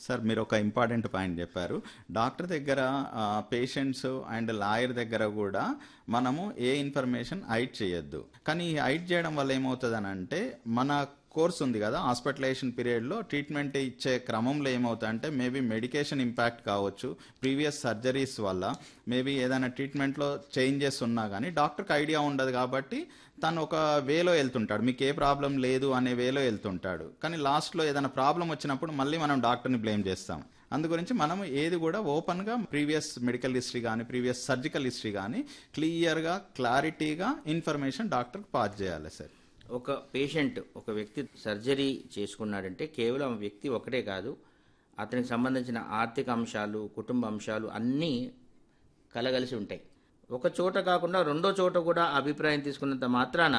sir మీరు ఒక important point చెప్పారు డాక్టర్ దగ్గర పేషెంట్స్ అండ్ లాయర్ దగ్గర కూడా మనము ఏ ఇన్ఫర్మేషన్ హైడ్ చేయొద్దు కానీ ఈ హైడ్ చేయడం వల్ల ఏమవుతుంది అని అంటే మన కోర్స్ ఉంది కదా హాస్పిటలైజేషన్ పీరియడ్లో ట్రీట్మెంట్ ఇచ్చే క్రమంలో ఏమవుతుందంటే మేబీ మెడికేషన్ ఇంపాక్ట్ కావచ్చు ప్రీవియస్ సర్జరీస్ వల్ల మేబీ ఏదైనా ట్రీట్మెంట్లో చేంజెస్ ఉన్నా కానీ డాక్టర్కి ఐడియా ఉండదు కాబట్టి తను ఒక వేలో వెళ్తుంటాడు మీకు ఏ ప్రాబ్లం లేదు అనే వేలో వెళ్తుంటాడు కానీ లాస్ట్లో ఏదైనా ప్రాబ్లం వచ్చినప్పుడు మళ్ళీ మనం డాక్టర్ని బ్లేమ్ చేస్తాం అందు గురించి మనం ఏది కూడా ఓపెన్గా ప్రీవియస్ మెడికల్ హిస్టరీ కానీ ప్రీవియస్ సర్జికల్ హిస్టరీ కానీ క్లియర్గా క్లారిటీగా ఇన్ఫర్మేషన్ డాక్టర్కి పాస్ చేయాలి సార్ ఒక పేషెంట్ ఒక వ్యక్తి సర్జరీ చేసుకున్నాడంటే కేవలం ఆ వ్యక్తి ఒకటే కాదు అతనికి సంబంధించిన ఆర్థిక అంశాలు కుటుంబ అంశాలు అన్నీ కలగలిసి ఉంటాయి ఒక చోట కాకుండా రెండో చోట కూడా అభిప్రాయం తీసుకున్నంత మాత్రాన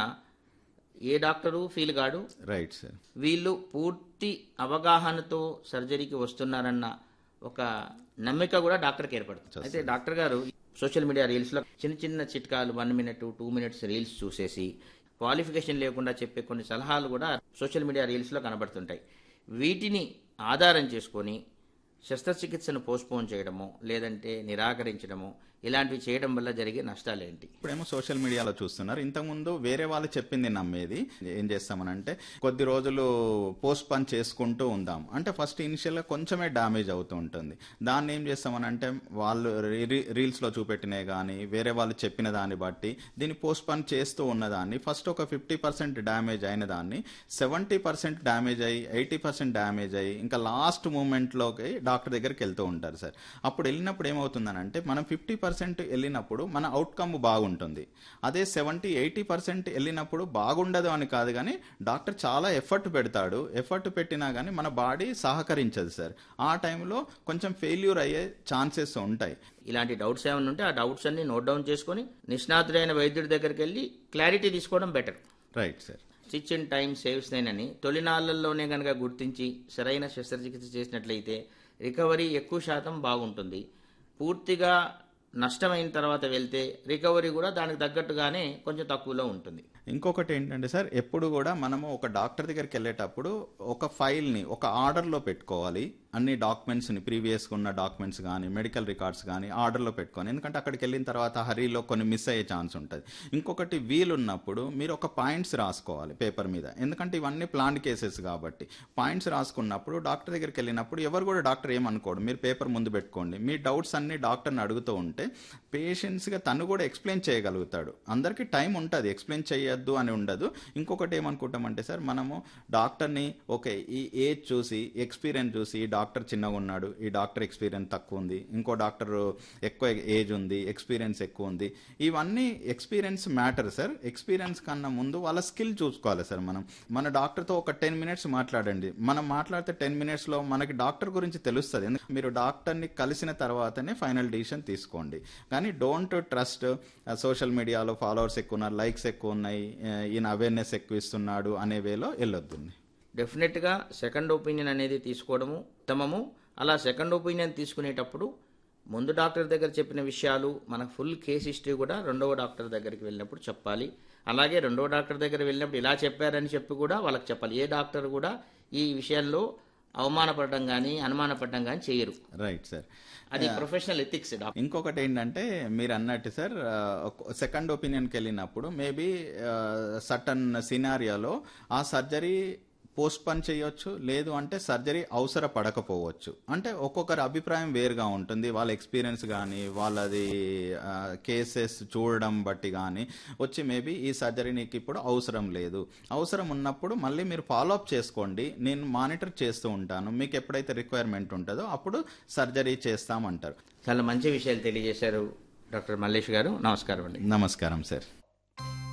ఏ డాక్టరు ఫీల్ కాడు రైట్ సార్ వీళ్ళు పూర్తి అవగాహనతో సర్జరీకి వస్తున్నారన్న ఒక నమ్మిక కూడా డాక్టర్కి ఏర్పడుతుంది అయితే డాక్టర్ గారు సోషల్ మీడియా రీల్స్లో చిన్న చిన్న చిట్కాలు one minute two minutes reels చూసేసి క్వాలిఫికేషన్ లేకుండా చెప్పే కొన్ని సలహాలు కూడా సోషల్ మీడియా రీల్స్లో కనబడుతుంటాయి వీటిని ఆధారం చేసుకొని శస్త్రచికిత్సను పోస్ట్పోన్ చేయడము లేదంటే నిరాకరించడము ఇలాంటివి చేయడం వల్ల జరిగే నష్టాలేంటి ఇప్పుడేమో సోషల్ మీడియాలో చూస్తున్నారు ఇంతకుముందు వేరే వాళ్ళు చెప్పింది నమ్మేది ఏం చేస్తామనంటే కొద్ది రోజులు పోస్ట్ పని చేసుకుంటూ ఉందాం అంటే ఫస్ట్ ఇనిషియల్గా కొంచెమే డ్యామేజ్ అవుతూ ఉంటుంది దాన్ని ఏం చేస్తామనంటే వాళ్ళు రీ- రీల్స్లో చూపెట్టినవి కానీ వేరే వాళ్ళు చెప్పిన దాన్ని బట్టి దీన్ని పోస్ట్ పని చేస్తూ ఉన్నదాన్ని ఫస్ట్ ఒక ఫిఫ్టీ పర్సెంట్ డ్యామేజ్ అయిన దాన్ని సెవెంటీ పర్సెంట్ డ్యామేజ్ అయ్యి ఎయిటీ పర్సెంట్ డ్యామేజ్ అయ్యి ఇంకా లాస్ట్ మూమెంట్లోకి డాక్టర్ దగ్గరికి వెళ్తూ ఉంటారు సార్ అప్పుడు వెళ్ళినప్పుడు ఏమవుతుందనంటే మనం ఫిఫ్టీ పర్సెంట్ వెళ్ళినప్పుడు మన అవుట్కమ్ బాగుంటుంది అదే సెవెంటీ ఎయిటీ పర్సెంట్ వెళ్ళినప్పుడు బాగుండదు అని కాదు కానీ డాక్టర్ చాలా ఎఫర్ట్ పెడతాడు ఎఫర్ట్ పెట్టినా కానీ మన బాడీ సహకరించదు సార్ ఆ టైంలో కొంచెం ఫెయిల్యూర్ అయ్యే ఛాన్సెస్ ఉంటాయి ఇలాంటి డౌట్స్ ఏమైనా ఉంటే ఆ డౌట్స్ అన్ని నోట్ డౌన్ చేసుకొని నిష్ణాతుడైన వైద్యుడి దగ్గరికి వెళ్ళి క్లారిటీ తీసుకోవడం better right sir stitch in time saves nine అని తొలినాళ్లలోనే కనుక గుర్తించి సరైన శస్త్రచికిత్స చేసినట్లయితే రికవరీ ఎక్కువ శాతం బాగుంటుంది పూర్తిగా నష్టమైన తర్వాత వెళ్తే రికవరీ కూడా దానికి తగ్గట్టుగానే కొంచెం తక్కువలో ఉంటుంది ఇంకొకటి ఏంటంటే సార్ ఎప్పుడు కూడా మనము ఒక డాక్టర్ దగ్గరికి వెళ్ళేటప్పుడు ఒక ఫైల్ని ఒక ఆర్డర్లో పెట్టుకోవాలి అన్ని డాక్యుమెంట్స్ని ప్రీవియస్గా ఉన్న డాక్యుమెంట్స్ కానీ మెడికల్ రికార్డ్స్ కానీ ఆర్డర్లో పెట్టుకోవాలి ఎందుకంటే అక్కడికి వెళ్ళిన తర్వాత హరీలో కొన్ని మిస్ అయ్యే ఛాన్స్ ఉంటుంది ఇంకొకటి వీలున్నప్పుడు మీరు ఒక పాయింట్స్ రాసుకోవాలి పేపర్ మీద ఎందుకంటే ఇవన్నీ ప్లాన్ కేసెస్ కాబట్టి పాయింట్స్ రాసుకున్నప్పుడు డాక్టర్ దగ్గరికి వెళ్ళినప్పుడు ఎవరు కూడా డాక్టర్ ఏమనుకోడు మీరు పేపర్ ముందు పెట్టుకోండి మీ డౌట్స్ అన్ని డాక్టర్ని అడుగుతూ ఉంటే పేషెంట్స్గా తను కూడా ఎక్స్ప్లెయిన్ చేయగలుగుతాడు అందరికీ టైం ఉంటుంది ఎక్స్ప్లెయిన్ చేయొద్దు అని ఉండదు ఇంకొకటి ఏమనుకుంటామంటే సార్ మనము డాక్టర్ని ఓకే ఈ ఏజ్ చూసి ఎక్స్పీరియన్స్ చూసి ఈ డాక్టర్ చిన్నగా ఉన్నాడు ఈ డాక్టర్ ఎక్స్పీరియన్స్ తక్కువ ఉంది ఇంకో డాక్టర్ ఎక్కువ ఏజ్ ఉంది ఎక్స్పీరియన్స్ ఎక్కువ ఉంది ఇవన్నీ ఎక్స్పీరియన్స్ మ్యాటర్ సార్ ఎక్స్పీరియన్స్ కన్నా ముందు వాళ్ళ స్కిల్ చూసుకోవాలి సార్ మనం మన డాక్టర్తో ఒక టెన్ మినిట్స్ మాట్లాడండి మనం మాట్లాడితే టెన్ మినిట్స్లో మనకి డాక్టర్ గురించి తెలుస్తుంది ఎందుకంటే మీరు డాక్టర్ని కలిసిన తర్వాతనే ఫైనల్ డిసిషన్ తీసుకోండి కానీ డోంట్ ట్రస్ట్ సోషల్ మీడియాలో ఫాలోవర్స్ ఎక్కువ ఉన్నారు లైక్స్ ఎక్కువ ఉన్నాయి ఆ, ఈయన అవేర్నెస్ ఎక్కువ ఇస్తున్నాడు అనే వేలో వెళ్ళొద్దు డెఫినెట్గా సెకండ్ ఒపీనియన్ అనేది తీసుకోవడము ఉత్తమము అలా సెకండ్ ఒపీనియన్ తీసుకునేటప్పుడు ముందు డాక్టర్ దగ్గర చెప్పిన విషయాలు మన ఫుల్ కేస్ హిస్టరీ కూడా రెండవ డాక్టర్ దగ్గరికి వెళ్ళినప్పుడు చెప్పాలి అలాగే రెండవ డాక్టర్ దగ్గర వెళ్ళినప్పుడు ఇలా చెప్పారని చెప్పి కూడా వాళ్ళకి చెప్పాలి ఏ డాక్టర్ కూడా ఈ విషయాల్లో అవమానపడడం కానీ అనుమానపడడం కానీ చేయరు రైట్ సార్ అది ప్రొఫెషనల్ ఎథిక్స్ డాక్టర్ ఇంకొకటి ఏంటంటే మీరు అన్నట్టు సార్ సెకండ్ ఒపీనియన్కి వెళ్ళినప్పుడు మేబీ సటన్ సినారియాలో ఆ సర్జరీ పోస్ట్ పని చేయొచ్చు లేదు అంటే సర్జరీ అవసర పడకపోవచ్చు అంటే ఒక్కొక్కరి అభిప్రాయం వేరుగా ఉంటుంది వాళ్ళ ఎక్స్పీరియన్స్ కానీ వాళ్ళది కేసెస్ చూడడం బట్టి కానీ వచ్చి మేబీ ఈ సర్జరీ నీకు ఇప్పుడు అవసరం లేదు అవసరం ఉన్నప్పుడు మళ్ళీ మీరు ఫాలో అప్ చేసుకోండి నేను మానిటర్ చేస్తూ ఉంటాను మీకు ఎప్పుడైతే రిక్వైర్మెంట్ ఉంటుందో అప్పుడు సర్జరీ చేస్తామంటారు చాలా మంచి విషయాలు తెలియజేశారు డాక్టర్ మల్లేష్ గారు నమస్కారం అండి నమస్కారం సార్